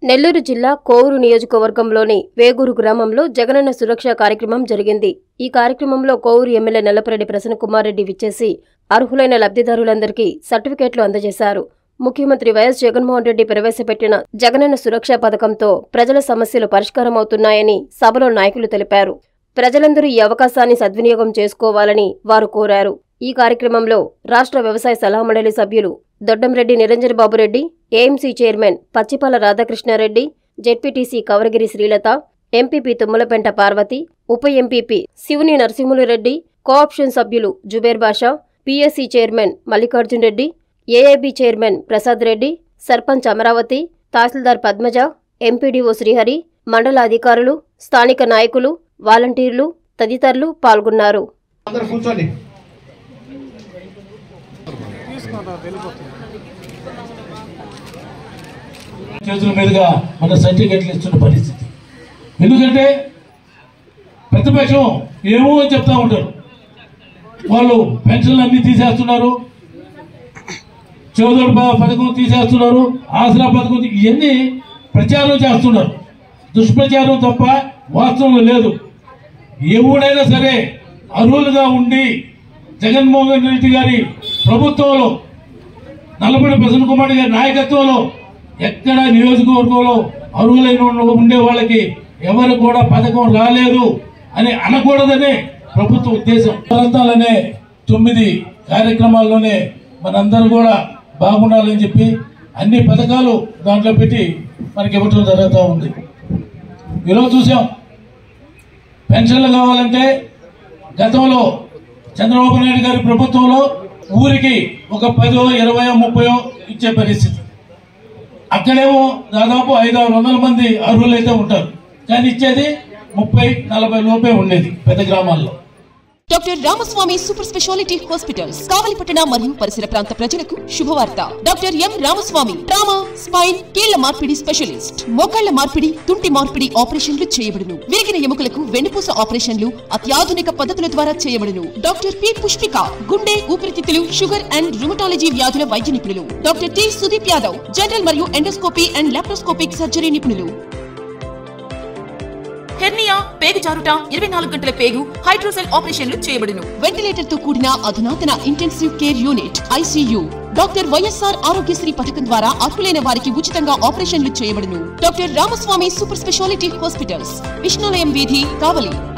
నెల్లూరు జిల్లా కోవూరు నియోజకవర్గంలోని వేగూరు గ్రామంలో జగనన్న సురక్ష కార్యక్రమం జరిగింది ఈ కార్యక్రమంలో కోవూరు ఎమ్మెల్యే నల్లపరెడ్డి ప్రసన్నకుమార్ రెడ్డి విచ్చేసి అర్హులైన లబ్ధిదారులందరికీ సర్టిఫికేట్లు అందజేశారు ముఖ్యమంత్రి వైఎస్ జగన్మోహన్ రెడ్డి ప్రవేశపెట్టిన జగనన్న సురక్ష పథకంతో ప్రజల సమస్యలు పరిష్కారమవుతున్నాయని సభలో నాయకులు తెలిపారు ప్రజలందరూ ఈ అవకాశాన్ని సద్వినియోగం చేసుకోవాలని వారు కోరారు ఈ కార్యక్రమంలో రాష్ట్ర వ్యవసాయ సలహా మండలి సభ్యులు Doddamreddy Niranjan Babureddy AMC chairman పచ్చిపాల Radhakrishnareddy ZPTC కవరగిరి Srilatha MPP Tummalapenta Parvati ఉప ఎంపీపీ శివుని నరసింహులరెడ్డి కోఆప్షన్ సభ్యులు జుబేర్ బాషా PSC chairman Mallikarjun Reddy ఏఐబీ chairman Prasad Reddy sarpanch Amaravati తహసీల్దార్ పద్మజ ఎంపీడీఓ శ్రీహరి మండల అధికారులు స్థానిక నాయకులు వాలంటీర్లు తదితరులు పాల్గొన్నారు అందరు కూర్చోండి చేతుల మీదుగా మన సర్టిఫికెట్లు ఇస్తున్న పరిస్థితి ఎందుకంటే ప్రతిపక్షం ఏమో అని చెప్తా ఉంటారు వాళ్ళు పెన్షన్లు అన్ని తీసేస్తున్నారు చౌదరి బా- పథకం తీసేస్తున్నారు ఆసరా పథకం తీ- ఇవన్నీ ప్రచారం చేస్తున్నారు దుష్ప్రచారం తప్ప వాస్తవం లేదు ఎవడైనా సరే అర్హులుగా ఉండి జగన్మోహన్ రెడ్డి గారి ప్రభుత్వంలో నల్లపల్లి ప్రసన్న కుమార్ గారి నాయకత్వంలో ఎక్కడ నియోజకవర్గంలో అర్హులైన ఉన్న- ఉండే వాళ్ళకి ఎవరు కూడా పథకం రాలేదు అని అనకూడదనే ప్రభుత్వ ఉద్దేశం ప్రాంతాలనే తొమ్మిది కార్యక్రమాల్లోనే మనందరూ కూడా బాగుండాలని చెప్పి అన్ని పథకాలు దాంట్లో పెట్టి మనకి ఇవ్వటం జరుగుతూ ఉంది ఈరోజు చూసాం పెన్షన్లు కావాలంటే గతంలో చంద్రబాబు నాయుడు గారి ప్రభుత్వంలో ఊరికి ఒక పదో ఇరవయో ముప్పయో ఇచ్చే పరిస్థితి అక్కడేమో దాదాపు ఐదు ఆరు వందల మంది అర్హులైతే ఉంటారు కానీ ఇచ్చేది ముప్పై నలభై లోపే ఉండేది పెద్ద గ్రామాల్లో doctor Ramaswamy super speciality hospitals కావలిపట్టణ మరియు పరిసర ప్రాంత ప్రజలకు శుభవార్త doctor M Ramaswamy trauma spine కీళ్ల మార్పిడి స్పెషలిస్ట్ మోకాళ్ల మార్పిడి తుంటి మార్పిడి ఆపరేషన్లు చేయబడును విరిగిన ఎముకలకు వెన్నుపూస ఆపరేషన్లు అత్యాధునిక పద్ధతుల ద్వారా చేయబడును డాక్టర్ పి పుష్పిక గుండె ఊపిరితిత్తులు షుగర్ అండ్ రుమటాలజీ వ్యాధుల వైద్య నిపుణులు doctor T Sudeep Yadav general మరియు ఎండోస్కోపీ అండ్ లాప్రోస్కోపిక్ సర్జరీ నిపుణులు హెర్నియా పేగు జారుట ఇరవై నాలుగు గంటల పేగు హైడ్రోసెల్ ఆపరేషన్లు చేయబడును వెంటిలేటర్ తో కూడిన అధునాతన intensive care unit ICU doctor YSR Aarogyasri పథకం ద్వారా అర్హులైన వారికి ఉచితంగా ఆపరేషన్లు చేయబడును doctor Ramaswamy super speciality hospitals Vishnulayam వీధి కావలి